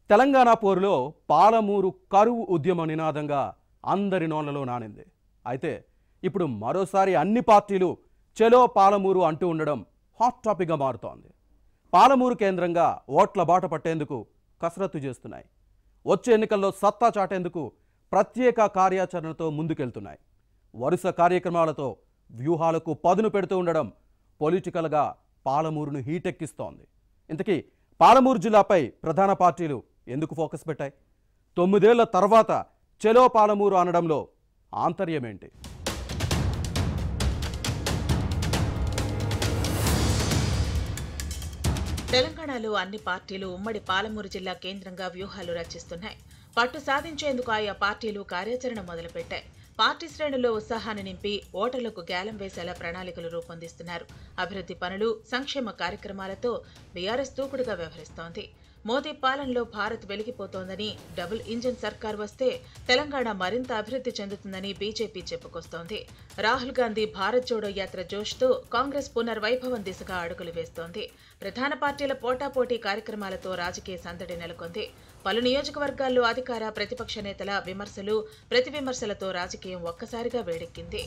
తెలంగాణ పోరులో పాలమూరు కరువు ఉద్యమ నినాదంగా అందరి నోళ్లలో నానింది అయితే ఇప్పుడు మరోసారి అన్ని పార్టీలు చెలో పాలమూరు అంటూ ఉండడం హాట్ టాపిక్గా మారుతోంది పాలమూరు కేంద్రంగా ఓట్ల బాట పట్టేందుకు కసరత్తు చేస్తున్నాయి వచ్చే ఎన్నికల్లో సత్తా చాటేందుకు ప్రత్యేక కార్యాచరణతో ముందుకెళ్తున్నాయి వరుస కార్యక్రమాలతో వ్యూహాలకు పదును పెడుతూ ఉండడం పొలిటికల్గా పాలమూరును హీటెక్కిస్తోంది ఇంతకీ పాలమూరు జిల్లాపై ప్రధాన పార్టీలు ఎందుకు ఫోకస్ పెట్టాయి తొమ్మిదేళ్ల తర్వాత చెలో పాలమూరు అనడంలో ఆంతర్యమేంటి తెలంగాణలో అన్ని పార్టీలు ఉమ్మడి పాలమూరు జిల్లా కేంద్రంగా వ్యూహాలు రచిస్తున్నాయి పట్టు సాధించేందుకు ఆయా పార్టీలు కార్యాచరణ మొదలుపెట్టాయి పార్టీ శ్రేణుల్లో ఉత్సాహాన్ని నింపి ఓటర్లకు గ్యాలం వేసేలా ప్రణాళికలు రూపొందిస్తున్నారు అభివృద్ధి పనులు సంక్షేమ కార్యక్రమాలతో బీఆర్ఎస్ దూకుడుగా వ్యవహరిస్తోంది మోదీ పాలనలో భారత్ వెలిగిపోతోందని డబుల్ ఇంజిన్ సర్కార్ వస్తే తెలంగాణ మరింత అభివృద్ధి చెందుతుందని బీజేపీ చెప్పుకొస్తోంది రాహుల్ గాంధీ భారత్ జోడో యాత్ర జోష్తో కాంగ్రెస్ పునర్వైభవం దిశగా అడుగులు వేస్తోంది ప్రధాన పార్టీల పోటాపోటీ కార్యక్రమాలతో రాజకీయ సందడి నెలకొంది పలు నియోజకవర్గాల్లో అధికార ప్రతిపక్ష నేతల విమర్శలు ప్రతి విమర్శలతో రాజకీయం ఒక్కసారిగా వేడెక్కింది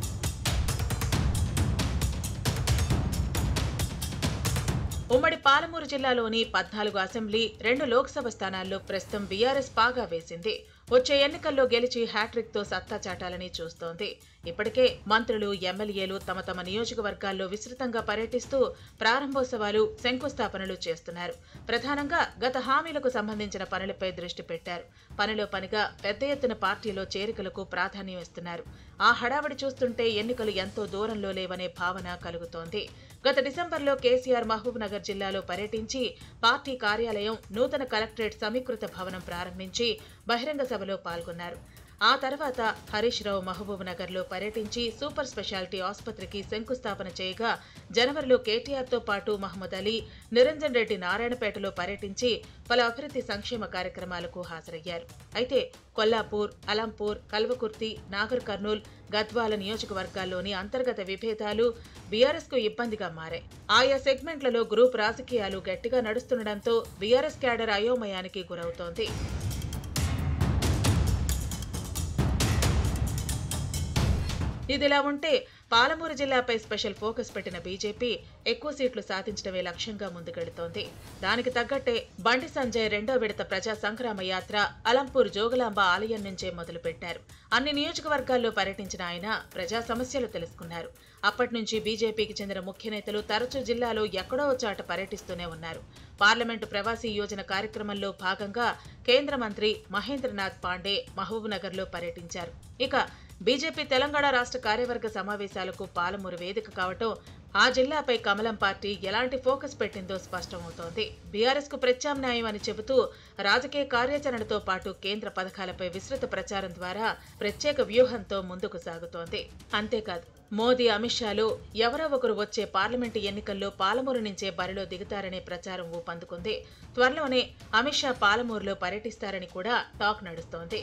ఉమ్మడి పాలమూరు జిల్లాలోని పద్నాలుగు అసెంబ్లీ రెండు లోక్సభ స్థానాల్లో ప్రస్తుతం బీఆర్ఎస్ పాగా వేసింది వచ్చే ఎన్నికల్లో గెలిచి హ్యాట్రిక్ తో సత్తా చాటాలని చూస్తోంది ఇప్పటికే మంత్రులు ఎమ్మెల్యేలు తమ తమ నియోజకవర్గాల్లో విస్తృతంగా పర్యటిస్తూ ప్రారంభోత్సవాలు శంకుస్థాపనలు చేస్తున్నారు ప్రధానంగా గత హామీలకు సంబంధించిన పనులపై దృష్టి పెట్టారు పనిలో పనిగా పెద్ద ఎత్తున పార్టీలో చేరికలకు ప్రాధాన్యం ఇస్తున్నారు ఆ హడావడి చూస్తుంటే ఎన్నికలు ఎంతో దూరంలో లేవనే భావన కలుగుతోంది గత డిసెంబర్లో కేసీఆర్ మహబూబ్ నగర్ జిల్లాలో పర్యటించి పార్టీ కార్యాలయం నూతన కలెక్టరేట్ సమీకృత భవనం ప్రారంభించి బహిరంగ సభలో పాల్గొన్నారు ఆ తర్వాత హరీష్ రావు మహబూబ్ నగర్ లో పర్యటించి సూపర్ స్పెషాలిటీ ఆసుపత్రికి శంకుస్థాపన చేయగా జనవరిలో కేటీఆర్ తో పాటు మహమ్మద్ అలీ నిరంజన్ రెడ్డి నారాయణపేటలో పర్యటించి పలు అభివృద్ధి సంక్షేమ కార్యక్రమాలకు హాజరయ్యారు అయితే కొల్లాపూర్ అలంపూర్ కల్వకుర్తి నాగర్ కర్నూల్ గద్వాల నియోజకవర్గాల్లోని అంతర్గత విభేదాలు బీఆర్ఎస్ కు ఇబ్బందిగా మారాయి ఆయా సెగ్మెంట్లలో గ్రూప్ రాజకీయాలు గట్టిగా నడుస్తుండటంతో బీఆర్ఎస్ క్యాడర్ అయోమయానికి గురవుతోంది ఇదిలా ఉంటే పాలమూరు జిల్లాపై స్పెషల్ ఫోకస్ పెట్టిన బీజేపీ ఎక్కువ సీట్లు సాధించడమే లక్ష్యంగా ముందుకెడుతోంది దానికి తగ్గట్టే బండి సంజయ్ రెండో విడత ప్రజా సంగ్రామ యాత్ర అలంపూర్ జోగులాంబ ఆలయం నుంచే మొదలుపెట్టారు అన్ని నియోజకవర్గాల్లో పర్యటించిన ఆయన ప్రజా సమస్యలు తెలుసుకున్నారు అప్పటి నుంచి బీజేపీకి చెందిన ముఖ్య నేతలు తరచూ జిల్లాలో ఎక్కడో ఓ చాట పర్యటిస్తూనే ఉన్నారు పార్లమెంటు ప్రవాసీ యోజన కార్యక్రమంలో భాగంగా కేంద్ర మంత్రి మహేంద్రనాథ్ పాండే మహబూబ్ నగర్లో పర్యటించారు ఇక బీజేపీ తెలంగాణ రాష్ట్ర కార్యవర్గ సమావేశాలకు పాలమూరు వేదిక కావటం ఆ జిల్లాపై కమలం పార్టీ ఎలాంటి ఫోకస్ పెట్టిందో స్పష్టమవుతోంది బీఆర్ఎస్ కు ప్రత్యామ్నాయం అని చెబుతూ రాజకీయ కార్యాచరణతో పాటు కేంద్ర పథకాలపై విస్తృత ప్రచారం ద్వారా ప్రత్యేక వ్యూహంతో ముందుకు సాగుతోంది అంతేకాదు మోదీ అమిత్ షాలు ఎవరో ఒకరు వచ్చే పార్లమెంటు ఎన్నికల్లో పాలమూరు నుంచే బరిలో దిగుతారనే ప్రచారం ఊపందుకుంది త్వరలోనే అమిత్ షా పాలమూరులో పర్యటిస్తారని కూడా టాక్ నడుస్తోంది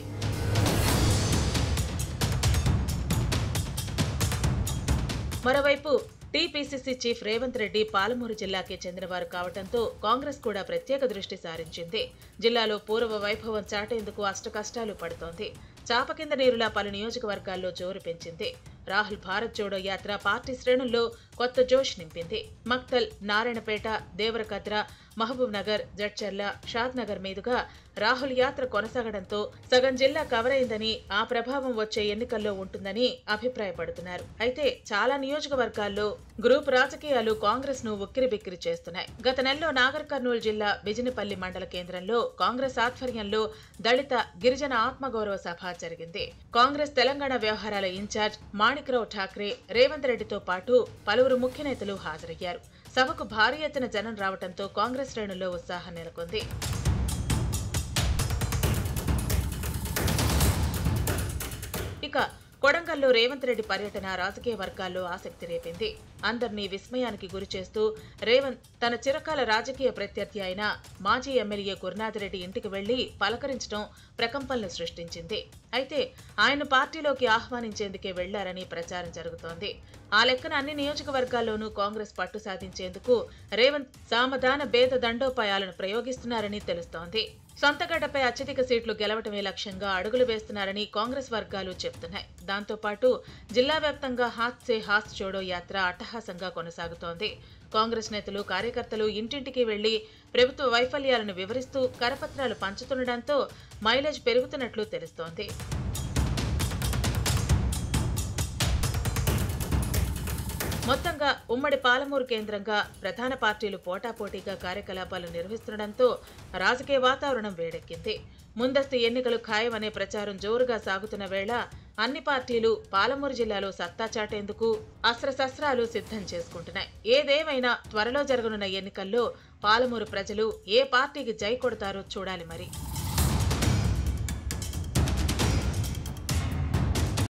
మరోవైపు టీపీసీసీ చీఫ్ రేవంత్ రెడ్డి పాలమూరు జిల్లాకే చెందినవారు కావడంతో కాంగ్రెస్ కూడా ప్రత్యేక దృష్టి సారించింది జిల్లాలో పూర్వ వైభవం చాటేందుకు అష్టకష్టాలు పడుతోంది చాప కింద నీరులా పలు నియోజకవర్గాల్లో జోరు పెంచింది రాహుల్ భారత్ జోడో యాత్ర పార్టీ శ్రేణుల్లో కొత్త జోష్ నింపింది మక్తల్ నారాయణపేట దేవరకద్ర మహబూబ్ నగర్ జడ్చర్ల షాద్ నగర్ మీదుగా రాహుల్ యాత్ర కొనసాగడంతో సగం జిల్లా కవర్ అయిందని ఆ ప్రభావం వచ్చే ఎన్నికల్లో ఉంటుందని అభిప్రాయపడుతున్నారు అయితే చాలా నియోజకవర్గాల్లో గ్రూప్ రాజకీయాలు కాంగ్రెస్ ను ఉక్కిరిబిక్కిరి చేస్తున్నాయి గత నెలలో నాగర్ కర్నూలు జిల్లా బిజినపల్లి మండల కేంద్రంలో కాంగ్రెస్ ఆధ్వర్యంలో దళిత గిరిజన ఆత్మగౌరవ సభ జరిగింది కాంగ్రెస్ తెలంగాణ వ్యవహారాల ఇన్ఛార్జ్ మాణిక్రావు ఠాక్రే రేవంత్ రెడ్డితో పాటు పలువురు ముఖ్య నేతలు హాజరయ్యారు సభకు భారీ ఎత్తున జనం రావడంతో కాంగ్రెస్ శ్రేణుల్లో ఉత్సాహం నెలకొంది ఇక కొడంగల్లో రేవంత్ రెడ్డి పర్యటన రాజకీయ వర్గాల్లో ఆసక్తి రేపింది అందరినీ విస్మయానికి గురిచేస్తూ రేవంత్ తన చిరకాల రాజకీయ ప్రత్యర్థి అయిన మాజీ ఎమ్మెల్యే గురునాథరెడ్డి ఇంటికి వెళ్లి పలకరించడం ప్రకంపనలు సృష్టించింది అయితే ఆయన పార్టీలోకి ఆహ్వానించేందుకే వెళ్లారని ప్రచారం జరుగుతోంది ఆ లెక్కన అన్ని నియోజకవర్గాల్లోనూ కాంగ్రెస్ పట్టు సాధించేందుకు రేవంత్ సామధాన భేద దండోపాయాలను ప్రయోగిస్తున్నారని తెలుస్తోంది సొంతగడ్డపై అత్యధిక సీట్లు గెలవటమే లక్ష్యంగా అడుగులు వేస్తున్నారని కాంగ్రెస్ వర్గాలు చెబుతున్నాయి దాంతో పాటు జిల్లా వ్యాప్తంగా హాత్ సే హాత్ చోడో యాత్ర అట్టహాసంగా కొనసాగుతోంది కాంగ్రెస్ నేతలు కార్యకర్తలు ఇంటింటికి వెళ్లి ప్రభుత్వ వైఫల్యాలను వివరిస్తూ కరపత్రాలు పంచుతుండటంతో మైలేజ్ పెరుగుతున్నట్లు తెలుస్తోంది మొత్తంగా ఉమ్మడి పాలమూరు కేంద్రంగా ప్రధాన పార్టీలు పోటాపోటీగా కార్యకలాపాలు నిర్వహిస్తుండటంతో రాజకీయ వాతావరణం వేడెక్కింది ముందస్తు ఎన్నికలు ఖాయమనే ప్రచారం జోరుగా సాగుతున్న వేళ అన్ని పార్టీలు పాలమూరు జిల్లాలో సత్తా చాటేందుకు అస్త్రశస్త్రాలు సిద్ధం చేసుకుంటున్నాయి ఏదేమైనా త్వరలో జరగనున్న ఎన్నికల్లో పాలమూరు ప్రజలు ఏ పార్టీకి జై కొడతారో చూడాలి మరి